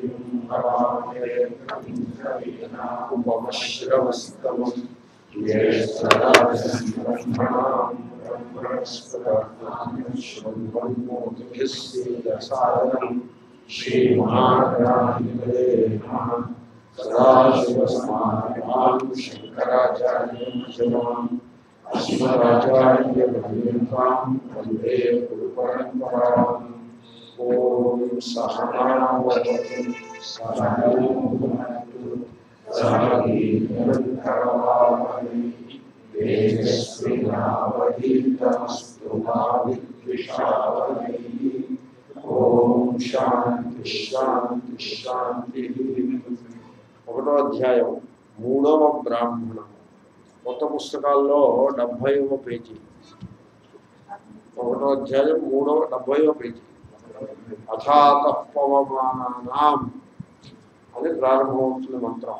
ఉపమశ్రవస్తమం సాధనం శ్రీమహారాహిరే సదాశివసమాన్ శంకరాచార్యం అస్మరాచార్యపర్యంతం వందే గురు పరంపరాం ఓం సహనావతు సహనో భునక్తు సహ వీర్యంకరవావహై తేజస్వినావధీతమస్తు మా విద్విషావహై ఓం శాంతి శాంతి శాంతి ఒకటో అధ్యాయం మూడవ బ్రాహ్మణం కొత్త పుస్తకాల్లో డెబ్భైవ పేజీ ఒకటో అధ్యాయం మూడవ డెబ్భైవ పేజీ అథాత పవమానాం అని ప్రారంభమవుతుంది మంత్రం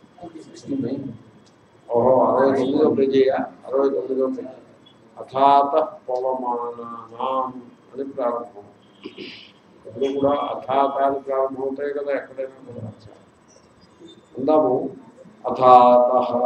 ఓహో అరవై తొమ్మిదో పేజీయా అరవై తొమ్మిదో పేజీ అథాత పవమానాం అని ప్రారంభం ఎప్పుడు కూడా అథాతాలు ప్రారంభమవుతాయి కదా ఎక్కడైనా కూడా అందాము అథాత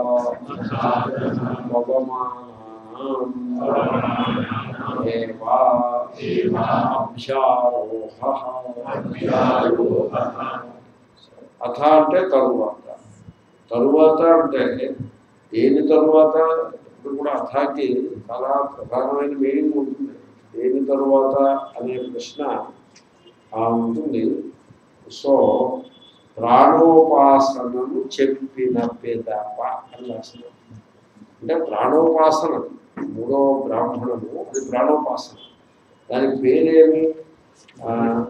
అథ అంటే తరువాత తరువాత అంటే దేని తరువాత ఇప్పుడు కూడా అథాకి చాలా ప్రధానమైన మీనింగ్ ఉంటుంది దేని తరువాత అనే ప్రశ్న ఆ ఉంటుంది సో ప్రాణోపాసనను చెప్పిన పేదప అని రాసిన అంటే ప్రాణోపాసన మూడో బ్రాహ్మణము అది ప్రాణోపాసన దానికి పేరేమి ఆ,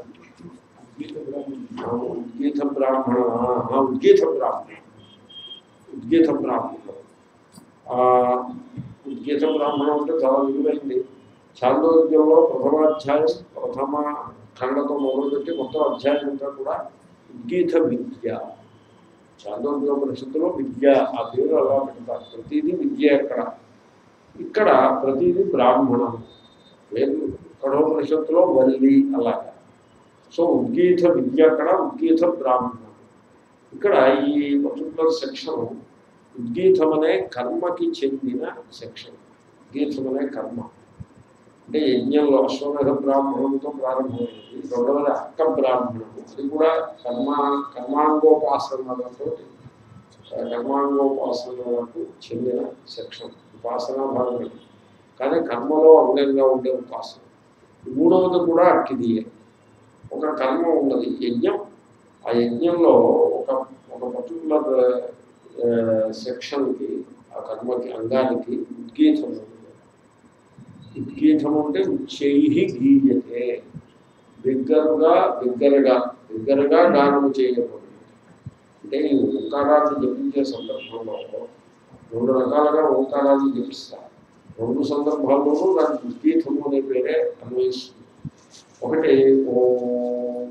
ఉద్గీత బ్రాహ్మణ ఆ, ఉద్గీత బ్రాహ్మణ ఉద్గీత బ్రాహ్మణం ఆ, ఉద్గీత బ్రాహ్మణం అంటే చాలా విలువైంది చాందోద్యంలో ప్రథమాధ్యాయం ప్రథమ ఖండతో మొదలుపెట్టి మొత్తం అధ్యాయం అంతా కూడా ఉద్గీత విద్య చాందోగ్యోపనిషత్తులో విద్య ఆ పేరు అలా పెడతారు ప్రతిదీ విద్య ఎక్కడ ఇక్కడ ప్రతిదీ బ్రాహ్మణం పేరు కఠోపనిషత్తులో వల్లి అలాగా సో ఉద్గీత విద్య అక్కడ ఉద్గీత బ్రాహ్మణం ఇక్కడ ఈ పర్టికులర్ సెక్షన్ ఉద్గీతం అనే కర్మకి చెందిన సెక్షన్ ఉద్గీతం అనే కర్మ అంటే యజ్ఞంలో అశ్వమేధ బ్రాహ్మణంతో ప్రారంభమైంది రెండవది అక్క బ్రాహ్మణము అది కూడా కర్మ కర్మాంగోపాసనలతో కర్మాంగోపాసనలకు చెందిన సెక్షన్ ఉపాసనా భాగం ఇది. కానీ కర్మలో అంగంగా ఉండే ఉపాసన మూడవది కూడా అక్కిదియే ఒక కర్మ ఉన్నది యజ్ఞం ఆ యజ్ఞంలో ఒక ఒక పర్టికులర్ సెక్షన్కి ఆ కర్మకి అంగానికి ఉద్గీతం ఉంది ఉద్గీతం అంటే ఉచ్చైహి గీయతే బిగ్గరగా బిగ్గరగా బిగ్గరగా గానము చేయకూడదు అంటే ఈ ఓంకారాన్ని జపించే సందర్భంలో రెండు రకాలుగా ఓంకారాన్ని జపిస్తారు రెండు సందర్భాల్లోనూ దానికి ఉద్గీతము అనే పేరే అన్వయిస్తుంది ఒకటి ఓం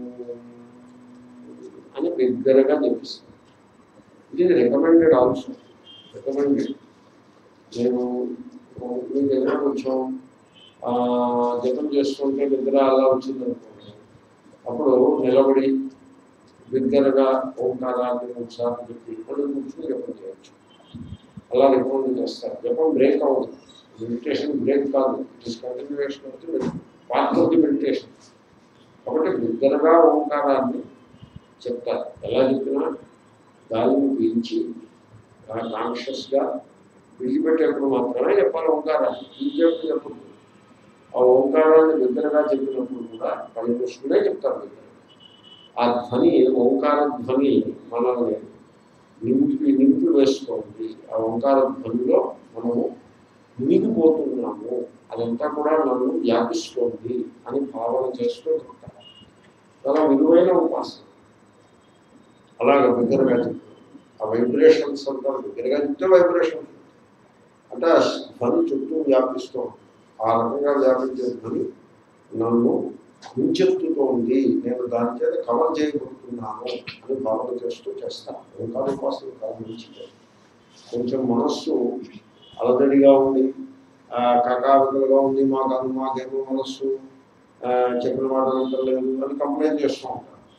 అని బిగ్గరగా జపిస్తారు ఇది రికమెండెడ్ ఆల్సో రికమెండెడ్ నేను మీ దగ్గర కొంచెం ఆ, జపం చేసుకుంటే నిద్ర అలా వచ్చింది అనుకోండి అప్పుడు నిలబడి బిగ్గరగా ఓంకారాన్ని ఒకసారి చెప్పి ఇప్పుడు కూర్చొని జపం చేయొచ్చు అలా రికమెండ్ చేస్తారు జపం బ్రేక్ అవుతుంది మెడిటేషన్ బ్రేక్ కాదు it is continuation of the part of the meditation కాబట్టి బిగ్గరగా ఓంకారాన్ని చెప్తారు ఎలా చెప్పినా గాలిని పీల్చి కాన్షియస్గా విడిచిపెట్టేప్పుడు మాత్రమే చెప్పాలి ఓంకారాన్ని పీల్చేప్పుడు చెప్పదు ఆ ఓంకారాన్ని బిగ్గరగా చెప్పినప్పుడు కూడా కళ్ళు మూసుకునే చెప్తారు బిగ్గరగా ఆ ధ్వని ఓంకార ధ్వని మనల్ని నింపి నింపి వేస్తోంది ఆ ఓంకార ధ్వనిలో మనము మునిగిపోతున్నాము అదంతా కూడా నన్ను వ్యాపిస్తోంది అని భావన చేస్తూ చెప్తారు చాలా విలువైన ఉపాసన అలాగే బిగ్గరగా చెప్తారు ఆ వైబ్రేషన్స్ అంతా బిగ్గరగా చెప్తే వైబ్రేషన్స్ అంటే ఆ ధ్వని చుట్టూ వ్యాపిస్తూ ఉంటుంది. ఆ రకంగా వ్యాపించే ధ్వని నన్ను ముంచెత్తుతోంది నేను దాని చేత కవర్ చేయబడుతున్నాను అని భావన చేస్తూ చేస్తాను ఓంకార ఉపాసన కాదు మంచిది కొంచెం మనస్సు అలజడిగా ఉంది ఆ, కకావికలుగా ఉంది మాకు అది మాకేమో మనస్సు ఆ, చెప్పిన మాట వింటలేదు అని కంప్లైంట్ చేస్తూ ఉంటారు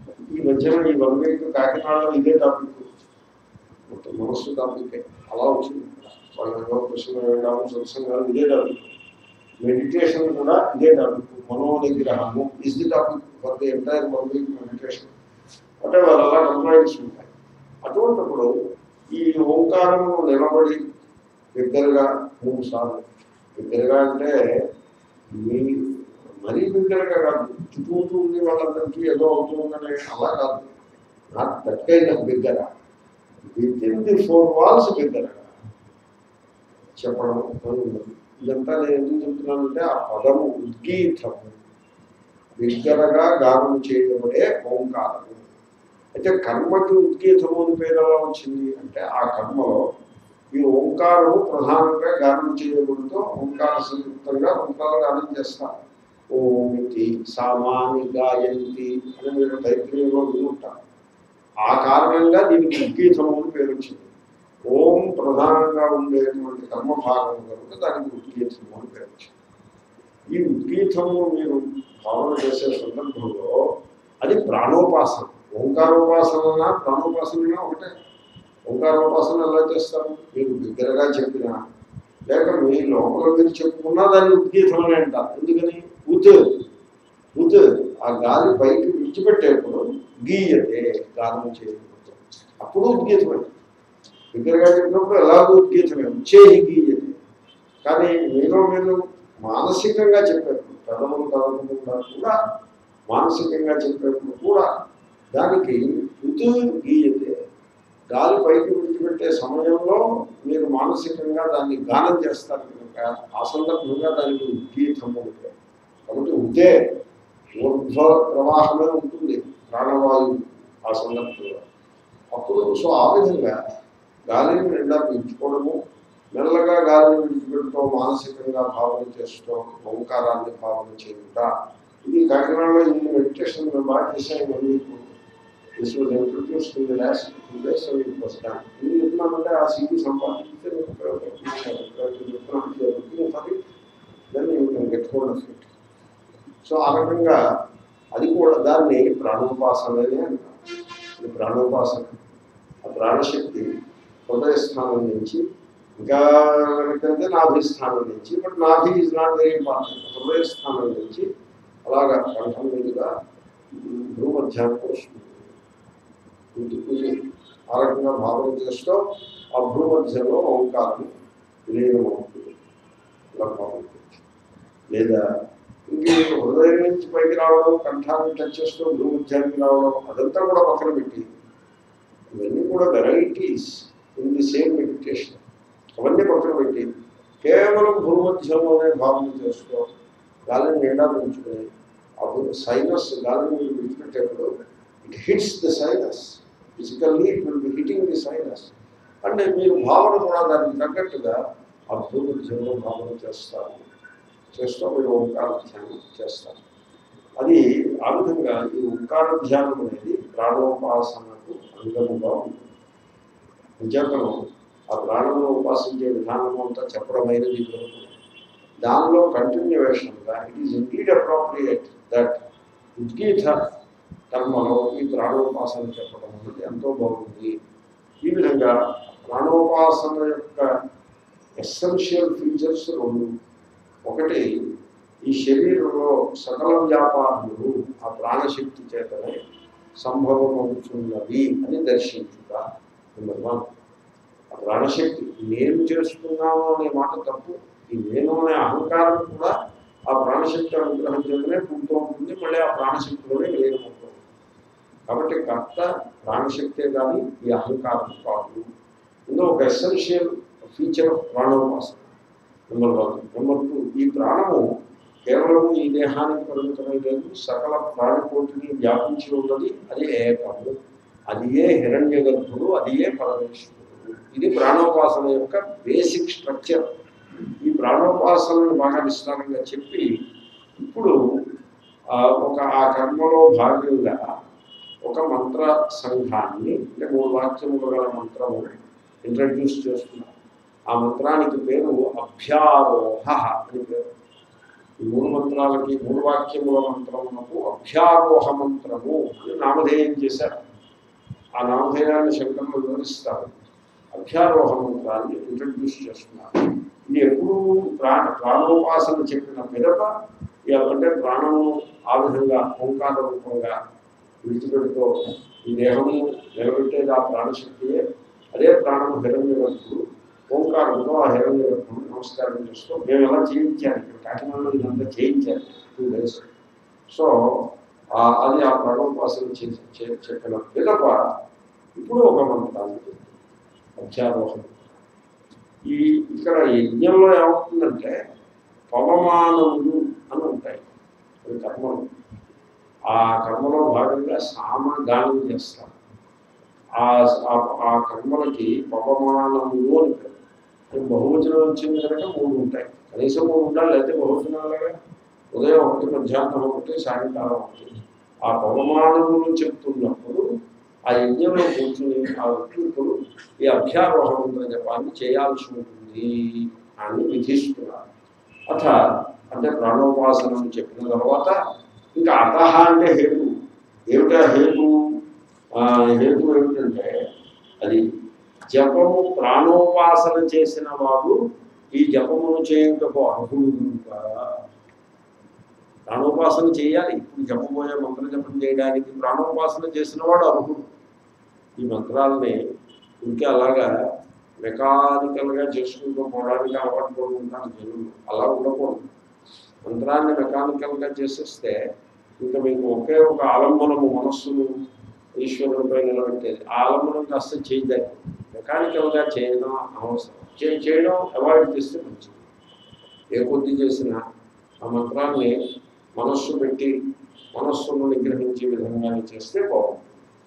ఈ మధ్యన ఈ వన్ వీక్ కాకినాడలో ఇదే టాపిక్ మొత్తం మనస్సు టాపిక్ అలా వచ్చింది వాళ్ళ కృష్ణ వేయడం సత్సంగాలు ఇదే టాపిక్ మెడిటేషన్ కూడా ఇదే టాపిక్ మనోనిగ్రహము is the topic for the entire one week meditation అంటే వాళ్ళు అలా కంప్లైంట్స్ ఉంటాయి అటువంటిప్పుడు ఈ ఓంకారము నిలబడి దగ్గరగా మూడు సార్లు దగ్గరగా అంటే మీ మరీ దగ్గరగా కాదు చుట్టూ ఉండి వాళ్ళందరికీ ఏదో అవుతుందనే అలా కాదు నాకు దక్కైన దగ్గర within the four walls దగ్గరగా చెప్పడం అని ఉన్నది ఇదంతా నేను ఎందుకు చెప్తున్నానంటే ఆ పదము ఉద్గీతము దగ్గరగా గానం చేయబడే ఓంకారము అయితే కర్మకి ఉద్గీతము అని పేరు ఎలా వచ్చింది అంటే ఆ కర్మలో ఈ ఓంకారము ప్రధానంగా గానం చేయబడుతూ ఓంకార సంయుక్తంగా ఓంకార గానం చేస్తారు ఓమితి సామాని గాయంతి అని మీరు తైత్రీయంలో వినుంటారు ఆ కారణంగా దీనికి ఉద్గీతము అని పేరు వచ్చింది ఓం ప్రధానంగా ఉండేటువంటి కర్మభాగం కనుక దానికి ఉద్గీతము అని పేరు వచ్చింది ఈ ఉద్గీతము మీరు భావన చేసే సందర్భంలో అది ప్రాణోపాసన ఓంకారోపాసన ప్రాణోపాసన ఒకటే ఓంకారోపాసన ఎలా చేస్తారు మీరు దగ్గరగా చెప్పినా లేక మీ లోపల మీరు చెప్పుకున్నా దాన్ని ఉద్గీతం అని అంటారు ఎందుకని ఉత్ ఉత్ ఆ గాలి పైకి విడిచిపెట్టేప్పుడు గీయతే గానం చేయకపోతే అప్పుడు ఉద్గీతమే దగ్గరగా చెప్పినప్పుడు ఎలాగో ఉద్గీతమే చేయి గీయతే కానీ మీలో మీరు మానసికంగా చెప్పేప్పుడు పెదవులు కదలకుండా కూడా మానసికంగా చెప్పేప్పుడు కూడా దానికి ఉతు గీయతే గాలి పైకి విడిచిపెట్టే సమయంలో మీరు మానసికంగా దాన్ని గానం చేస్తారు కనుక ఆ సందర్భంగా దానికి ఉద్గీతం ఉంటాయి కాబట్టి ఉదే ఊర్ధ్వ ప్రవాహమే ఉంటుంది ప్రాణవాయువు ఆ సందర్భంలో అప్పుడు సో ఆ విధంగా గాలిని నిండా పీల్చుకోవడము మెల్లగా గాలిని విడిచిపెడుతూ మానసికంగా భావన చేస్తూ ఓంకారాన్ని భావన చేయుట ఇది కాకినాడలో ఈ మెడిటేషన్ మేము బాగా చేసాము మళ్ళీ this was introduced to the last two days so it was done ఇది చెప్తున్నామంటే ఆ సీడీ సంపాదించితే then you can get hold of it so ఆ రకంగా అది కూడా దాన్ని ప్రాణోపాసన అని అంటారు ఇది ప్రాణోపాసన ఆ ప్రాణశక్తి హృదయ స్థానం నుంచి ఇంకా వెనకంటే నాభి స్థానం నుంచి బట్ నాభి ఈజ్ నాట్ వెరీ ఇంపార్టెంట్ హృదయ స్థానం నుంచి అలాగా కంఠం మీదుగా భూమధ్యానికి వస్తుంది ఇంటికి ఆ రకంగా భావన చేస్తూ ఆ భూమధ్యంలో ఓంకారం విలీనమవుతుంది ఇలా భావన చేయొచ్చు. లేదా ఇంకే హృదయం నుంచి పైకి రావడం కంఠాన్ని టచ్ చేస్తూ భూమధ్యానికి రావడం అదంతా కూడా పక్కన పెట్టి ఇవన్నీ కూడా varieties in the same meditation అవన్నీ పక్కన పెట్టి కేవలం భూమధ్యంలోనే భావన చేస్తూ గాలిని నిండా పెంచుకుని అప్పుడు సైనస్ గాలిని మీరు విడిచిపెట్టేప్పుడు it hits the sinus physically it will be hitting the sinus అంటే మీరు భావన కూడా దానికి తగ్గట్టుగా ఆ భూమధ్యంలో భావన చేస్తారు చేస్తూ మీరు ఓంకార ధ్యానం చేస్తారు అది ఆ విధంగా ఈ ఓంకార ధ్యానం అనేది ప్రాణోపాసనకు అంగముగా ఉంటుంది నిజంగా ఆ ప్రాణంలో ఉపాసించే విధానం అంతా చెప్పడమైనది ఇదివరకు. దానిలో కంటిన్యూవేషన్గా it is indeed appropriate that ఉద్గీత కర్మలో ఈ ప్రాణోపాసన చెప్పడం అనేది ఎంతో బాగుంది ఈ విధంగా ప్రాణోపాసన యొక్క ఎస్సెన్షియల్ ఫీచర్స్ రెండు ఒకటి ఈ శరీరంలో సకల వ్యాపారములు ఆ ప్రాణశక్తి చేతనే సంభవం అవుతున్నవి అని దర్శించుట నెంబర్ వన్ ఆ ప్రాణశక్తి నేను చేస్తున్నాను అనే మాట తప్పు ఈ నేను అనే అహంకారం కూడా ఆ ప్రాణశక్తి అనుగ్రహం చేతనే పుడుతూ ఉంటుంది మళ్ళీ ఆ ప్రాణశక్తిలోనే విలీనమవుతుంది కాబట్టి కర్త ప్రాణశక్తే కానీ ఈ అహంకారం కాదు ఇందులో ఒక ఎసెన్షియల్ ఫీచర్ ఆఫ్ ప్రాణోపాసన నెంబర్ వన్ నెంబర్ టూ ఈ ప్రాణము కేవలం ఈ దేహానికి పరిమితమై లేదు సకల ప్రాణికోటిని వ్యాపించి ఉన్నది అది ఏకము అది ఏ హిరణ్య గర్భుడు అది ఏ పరమేశ్వరుడు ఇది ప్రాణోపాసన యొక్క బేసిక్ స్ట్రక్చర్ ఈ ప్రాణోపాసనను బాగా విస్తారంగా చెప్పి ఇప్పుడు ఆ, ఒక ఆ కర్మలో భాగంగా ఒక మంత్ర సంఘాన్ని అంటే మూడు వాక్యములు గల మంత్రము ఇంట్రడ్యూస్ చేస్తున్నారు ఆ మంత్రానికి పేరు అభ్యారోహ అని పేరు ఈ మూడు మంత్రాలకి మూడు వాక్యముల మంత్రమునకు అభ్యారోహ మంత్రము అని నామధేయం చేశారు ఆ నామధేయాన్ని శంకర్లు వివరిస్తారు అభ్యారోహ మంత్రాన్ని ఇంట్రడ్యూస్ చేస్తున్నారు ఇది ఎప్పుడు ప్రాణ ప్రాణోపాసన చెప్పిన పిదప ఈ అంటే ప్రాణము ఆ విధంగా ఓంకార రూపంగా విడిచిపెడుతూ ఈ దేహము నిలబెట్టేది ఆ ప్రాణశక్తియే అదే ప్రాణము హిరణ్యవర్తుడు ఓంకారంతో ఆ హిరణ్యవర్తుడు నమస్కారం చేస్తూ మేము ఎలా చేయించాను ఇక్కడ కాకినాడలో ఇదంతా చేయించాను టూ డేస్ సో ఆ- అది ఆ ప్రాణోపాసన చేసి చే- చెప్పిన పిదప ఇప్పుడు ఒక మంత్రాన్ని చెప్తుంది అధ్యారోహం ఈ ఇక్కడ యజ్ఞంలో ఏమవుతుందంటే పవమానములు అని ఉంటాయి అవి కర్మలు ఆ కర్మలో భాగంగా సామగానం చేస్తారు ఆ ఆ- ఆ కర్మలకి పవమానములు అని పేరు అది బహువచనం వచ్చింది కనుక మూడు ఉంటాయి కనీసం మూడు ఉండాలి అయితే బహువచనాలుగా ఉదయం ఒకటి మధ్యాహ్నం ఒకటి సాయంకాలం ఒకటి ఆ పవమానములు చెప్తున్నప్పుడు ఆ యజ్ఞంలో కూర్చుని ఆ వ్యక్తులు ఈ అభ్యారోహ మంత్ర జపాన్ని చేయాల్సి ఉంటుంది అని విధిస్తున్నారు అథ అంటే ప్రాణోపాసనం చెప్పిన తర్వాత ఇంకా అత అంటే హేతు ఏమిటా హేతు ఆ, హేతు ఏమిటంటే అది జపము ప్రాణోపాసన చేసిన వాడు ఈ జపమును చేయుటకు అర్హుడు కనుక ప్రాణోపాసన చేయాలి ఇప్పుడు చెప్పబోయే మంత్ర జపం చేయడానికి ప్రాణోపాసన చేసిన వాడు అర్హుడు ఈ మంత్రాలని ఇంకే అలాగా మెకానికల్గా చేసుకుంటూ పోవడానికి అలవాటు పడుకుంటారు జనులు అలా ఉండకూడదు మంత్రాన్ని మెకానికల్గా చేసేస్తే ఇంకా మీకు ఒకే ఒక ఆలంబనము మనస్సును ఈశ్వరుడిపై నిలబెట్టేది ఆ ఆలంబనం కాస్త చేయదాయి మెకానికల్గా చేయడం అవసరం చే చేయడం అవాయిడ్ చేస్తే మంచిది ఏ కొద్ది చేసినా ఆ మంత్రాన్ని మనస్సు పెట్టి మనస్సును నిగ్రహించే విధంగానే చేస్తే బాగుంటుంది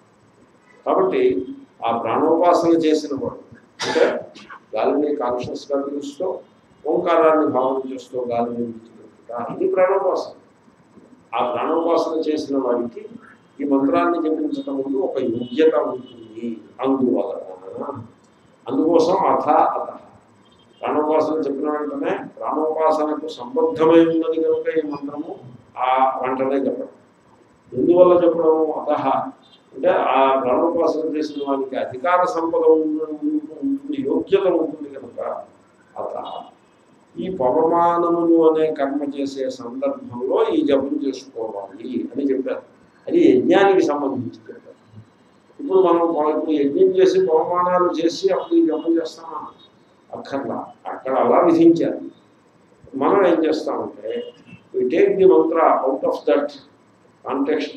కాబట్టి ఆ ప్రాణోపాసన చేసిన వాడు అంటే గాలిని కాన్షియస్గా పిలుస్తూ ఓంకారాన్ని భావన చేస్తూ గాలిని విడిచిపెట్టుట ఇది ప్రాణోపాసన ఆ ప్రాణోపాసన చేసిన వాడికి ఈ మంత్రాన్ని జపించటం ముందు ఒక యోగ్యత ఉంటుంది అందువలన అందుకోసం అథ అత ప్రాణోపాసన చెప్పిన వెంటనే ప్రాణోపాసనకు సంబద్ధమై ఉన్నది కనుక ఈ మంత్రము ఆ వెంటనే చెప్పడం ఎందువల్ల చెప్పడము అత అంటే ఆ ప్రాణోపాసన చేసిన వానికి అధికార సంపద ఉంటుంది యోగ్యత ఉంటుంది కనుక అత ఈ పవమానములు అనే కర్మ చేసే సందర్భంలో ఈ జపం చేసుకోవాలి అని చెప్పారు అది యజ్ఞానికి సంబంధించి చెప్పారు ఇప్పుడు మనం ఇప్పుడు యజ్ఞం చేసి పవమానాలు చేసి అప్పుడు ఈ జపం చేస్తామా అక్కర్లా అక్కడ అలా విధించారు మనం ఏం చేస్తామంటే we take the mantra out of that context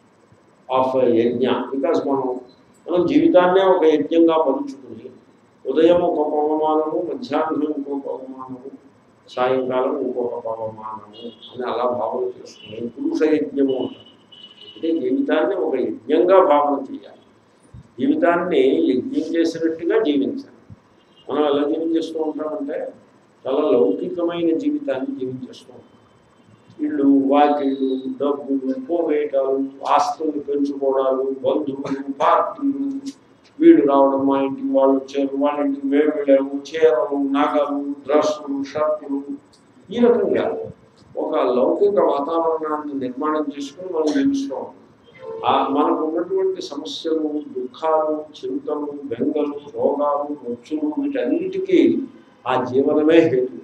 of yajna because మనం మనం జీవితాన్నే ఒక యజ్ఞంగా మలుచుకుని ఉదయం ఒక పవమానము మధ్యాహ్నం ఇంకో పవమానము సాయంకాలం ఇంకొక పవమానము అని అలా భావన చేసుకుని పురుష యజ్ఞము అంటారు అంటే జీవితాన్ని ఒక యజ్ఞంగా భావన చేయాలి జీవితాన్ని యజ్ఞం చేసినట్టుగా జీవించాలి మనం ఎలా జీవించేస్తూ ఉంటామంటే చాలా లౌకికమైన జీవితాన్ని జీవించేస్తూ ఉంటాం ఇళ్ళు వాకిళ్ళు డబ్బులు పోవేయటాలు ఆస్తులు పెంచుకోవడాలు బంధువులు పార్టీలు వీడు రావడం మా ఇంటికి వాళ్ళు వచ్చారు వాళ్ళ ఇంటికి మేము వెళ్ళాము చీరలు నగలు డ్రెస్సులు షర్టులు ఈ రకంగా ఒక లౌకిక వాతావరణాన్ని నిర్మాణం చేసుకుని మనం జీవిస్తూ ఉంటాం ఆ మనకు ఉన్నటువంటి సమస్యలు దుఃఖాలు చింతలు బెంగలు రోగాలు నొచ్చులు వీటన్నిటికీ ఆ జీవనమే హేతు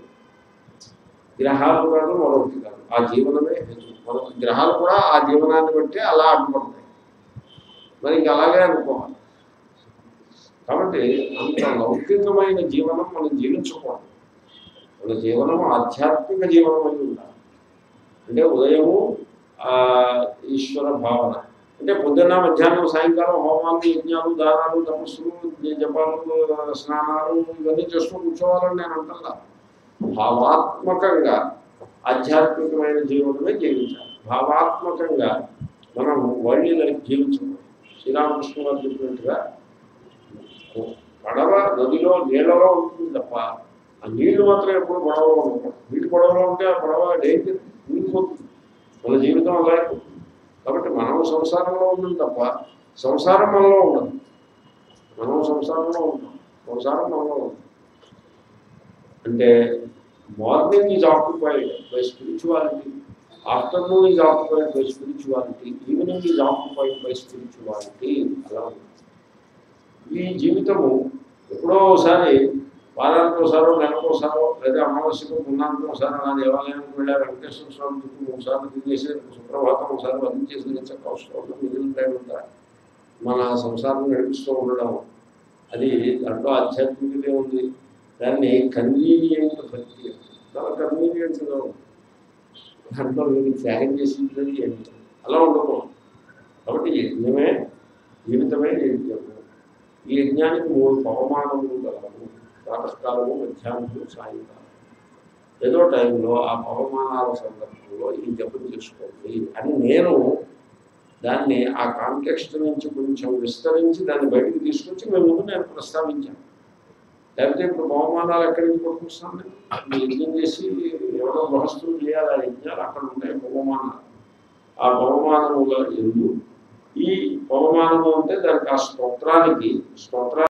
గ్రహాలు కాదు మరొకటి కాదు ఆ జీవనమే హేతు మన గ్రహాలు కూడా ఆ జీవనాన్ని బట్టి అలా అడ్డుపడతాయి మరి ఇంక అలాగే అనుకోవాలి కాబట్టి అంత లౌకికమైన జీవనం మనం జీవించకూడదు మన జీవనం ఆధ్యాత్మిక జీవనం అయి ఉండాలి అంటే ఉదయము ఆ, ఈశ్వర భావన అంటే పొద్దున్న మధ్యాహ్నం సాయంకాలం హోమాలు యజ్ఞాలు దానాలు తపస్సులు జపాలు స్నానాలు ఇవన్నీ చేసుకుని కూర్చోవాలని నేను అంటల్లా భావాత్మకంగా ఆధ్యాత్మికమైన జీవనమే జీవించాలి భావాత్మకంగా మనం వరల్డ్ లైఫ్ జీవించకూడదు శ్రీరామకృష్ణ గారు చెప్పినట్టుగా పడవ నదిలో నీళ్ళలో ఉంటుంది తప్ప ఆ నీళ్లు మాత్రం ఎప్పుడు పడవలో ఉండకూడదు నీళ్ళు పడవలో ఉంటే ఆ పడవ డేంజర్ మునిగిపోతుంది మన జీవితం అలా అయిపోతుంది కాబట్టి మనం సంసారంలో ఉంటుంది తప్ప సంసారం మనలో ఉండదు మనం సంసారంలో ఉంటాం సంసారం మనలో ఉంటుంది అంటే morning is occupied by spirituality afternoon is occupied by spirituality evening is occupied by spirituality అలా ఉంది ఈ జీవితము ఎప్పుడో ఒకసారి వారానికి ఒకసారో నెలకు ఒకసారో లేదా అమావాస్యకు పున్నానికి ఒకసారి అలా దేవాలయానికి వెళ్ళా వెంకటేశ్వర స్వామి చుట్టూ ఒకసారి తిరిగేసి సుప్రభాతం ఒకసారి వదిలించేసి చక్క అవసరం మిగిలిన టైం అంతా మన సంసారం నడిపిస్తూ ఉండడం అది దాంట్లో ఆధ్యాత్మికత ఉంది దాన్ని కన్వీనియంట్ భక్తి అంటారు. చాలా కన్వీనియంట్గా ఉంది దాంట్లో మీరు త్యాగం చేసింది ఏంటి అలా ఉండకూడదు కాబట్టి యజ్ఞమే జీవితమే యజ్ఞము ఈ యజ్ఞానికి మూడు పవమానములు కలవు ప్రాతకాలము మధ్యాహ్నము సాయంకాలం ఏదో టైంలో ఆ పవమానాల సందర్భంలో ఈ జపం చేసుకోండి అని నేను దాన్ని ఆ కాంటెక్స్ట్ నుంచి కొంచెం విస్తరించి దాన్ని బయటికి తీసుకొచ్చి మేము ముందు నేను ప్రస్తావించాను లేకపోతే ఇప్పుడు పవమానాలు ఎక్కడి నుంచి పట్టుకొస్తాను నేను ఈ యజ్ఞం చేసి ఎవరో గృహస్థులు చేయాలి ఆ యజ్ఞాలు అక్కడ ఉంటాయి పవమానాలు ఆ పవమానముల ఎందు ఈ పవమానము అంటే దానికి ఆ స్తోత్రానికి స్తోత్ర